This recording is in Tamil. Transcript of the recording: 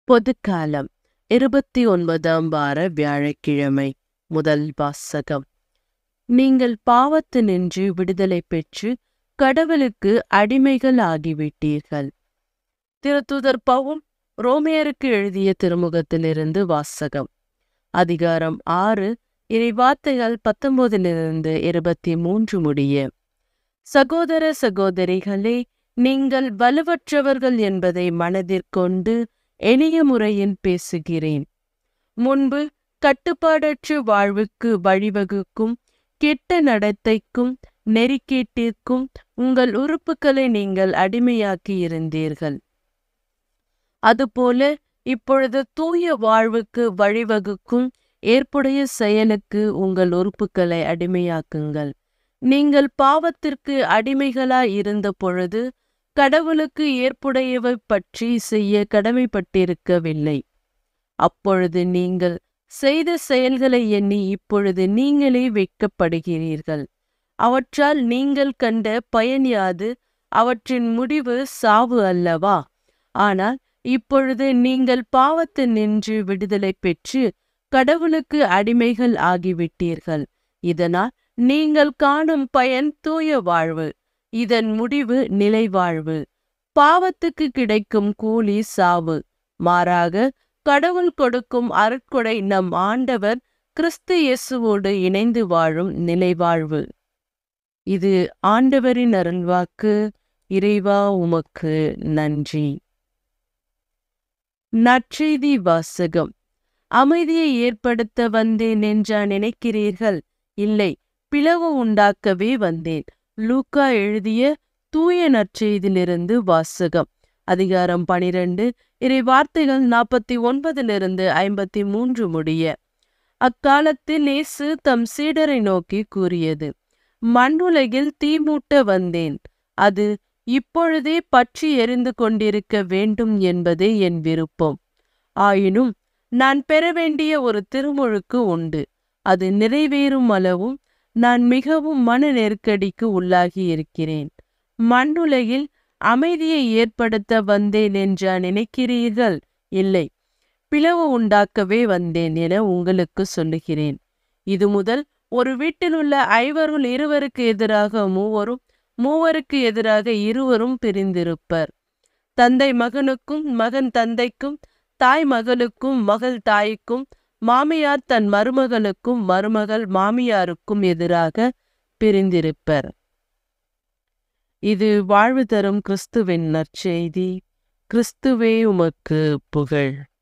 பொதுக்காலம் இருபத்தி ஒன்பதாம் வார வியாழக்கிழமை முதல் வாசகம் நீங்கள் பாவத்தினின்று விடுதலை பெற்று கடவுளுக்கு அடிமைகள் ஆகிவிட்டீர்கள் திருத்துதர் பவுல் ரோமேயருக்கு எழுதிய திருமுகத்திலிருந்து வாசகம் அதிகாரம் ஆறு இறை வார்த்தைகள் பத்தொன்பதிலிருந்து இருபத்தி மூன்று முடிய சகோதர சகோதரிகளே நீங்கள் வலுவற்றவர்கள் என்பதை மனதிற்கொண்டு எளிய முறையில் பேசுகிறேன் முன்பு கட்டுப்பாடற்ற வாழ்வுக்கு வழிவகுக்கும் கெட்ட நடத்தைக்கும் நெறிக்கேட்டிற்கும் உங்கள் உறுப்புகளை நீங்கள் அடிமையாக்கி இருந்தீர்கள் அதுபோல இப்பொழுது தூய வாழ்வுக்கு வழிவகுக்கும் ஏற்புடைய செயலுக்கு உங்கள் உறுப்புகளை அடிமையாக்குங்கள் நீங்கள் பாவத்திற்கு அடிமைகளாய் இருந்த பொழுது கடவுளுக்கு ஏற்புடையவை பற்றி செய்ய கடமைப்பட்டிருக்கவில்லை அப்பொழுது நீங்கள் செய்த செயல்களை எண்ணி இப்பொழுது நீங்களே வெட்கப்படுகிறீர்கள் அவற்றால் நீங்கள் கண்ட பயன் யாது அவற்றின் முடிவு சாவு அல்லவா ஆனால் இப்பொழுது நீங்கள் பாவத்தில் நின்று விடுதலை பெற்று கடவுளுக்கு அடிமைகள் ஆகிவிட்டீர்கள் இதனால் நீங்கள் காணும் பயன் தூய வாழ்வு இதன் முடிவு நிலைவாழ்வு பாவத்துக்கு கிடைக்கும் கூலி சாவு மாறாக கடவுள் கொடுக்கும் அருட்கொடை நம் ஆண்டவர் கிறிஸ்து இயேசுவோடு இணைந்து வாழும் நிலைவாழ்வு இது ஆண்டவரின் அருள்வாக்கு இறைவா உமக்கு நன்றி நற்செய்தி வாசகம் அமைதியை ஏற்படுத்த வந்தேன் என்றா நினைக்கிறீர்கள் இல்லை பிளவு உண்டாக்கவே வந்தேன் லூக்கா எழுதிய தூய நற்செய்தியிலிருந்து வாசகம் அதிகாரம் பனிரெண்டு இறை வார்த்தைகள் நாற்பத்தி ஒன்பதிலிருந்து ஐம்பத்தி மூன்று முடிய அக்காலத்தில் இயேசு தம் சீடரை நோக்கி கூறியது மண்ணுலகில் தீமூட்ட வந்தேன் அது இப்பொழுதே பற்றி எரிந்து கொண்டிருக்க வேண்டும் என்பதே என் விருப்பம் ஆயினும் நான் பெற வேண்டிய ஒரு திருமுழுக்கு உண்டு அது நிறைவேறும் அளவும் நான் மிகவும் மன நெருக்கடிக்கு உள்ளாகி இருக்கிறேன் மண்ணுலகில் அமைதியை ஏற்படுத்த வந்தேன் என்றா நினைக்கிறீர்கள் இல்லை பிளவு உண்டாக்கவே வந்தேன் என உங்களுக்கு சொல்லுகிறேன் இது முதல் ஒரு வீட்டில் உள்ள ஐவருள் இருவருக்கு எதிராக மூவரும் மூவருக்கு எதிராக இருவரும் பிரிந்திருப்பர் தந்தை மகனுக்கும் மகன் தந்தைக்கும் தாய் மகளுக்கும் மகள் தாய்க்கும் மாமியார் தன் மருமகளுக்கும் மருமகள் மாமியாருக்கும் எதிராக பிரிந்திருப்பர் இது வாழ்வு தரும் கிறிஸ்துவின் நற்செய்தி கிறிஸ்துவே உமக்கு புகழ்